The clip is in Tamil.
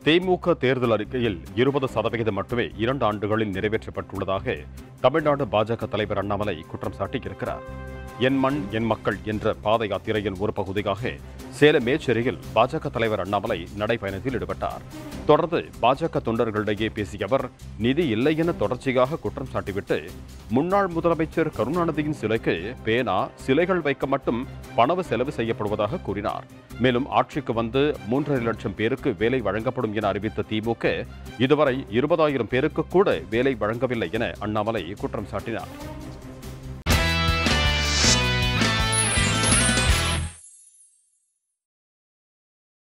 திமுக தேர்தல் அறிக்கையில் இருபது சதவிகிதம் மட்டுமே இரண்டு ஆண்டுகளில் நிறைவேற்றப்பட்டுள்ளதாக தமிழ்நாடு பாஜக தலைவர் அண்ணாமலை குற்றம் சாட்டியிருக்கிறார் என் மண் என் மக்கள் என்ற பாத யாத்திரையின் ஒரு பகுதியாக சேலம் மேச்சேரியில் பாஜக தலைவர் அண்ணாமலை நடைபயணத்தில் ஈடுபட்டார் தொடர்ந்து பாஜக தொண்டர்களிடையே பேசிய அவர் நிதி இல்லை என தொடர்ச்சியாக குற்றம் சாட்டிவிட்டு முன்னாள் முதலமைச்சர் கருணாநிதியின் சிலைக்கு பேனா சிலைகள் வைக்க மட்டும் பணவு செலவு செய்யப்படுவதாக கூறினார் மேலும் ஆட்சிக்கு வந்து மூன்றரை லட்சம் பேருக்கு வேலை வழங்கப்படும் என அறிவித்த திமுக இதுவரை இருபதாயிரம் பேருக்கு கூட வேலை வழங்கவில்லை என அண்ணாமலை குற்றம் சாட்டினார்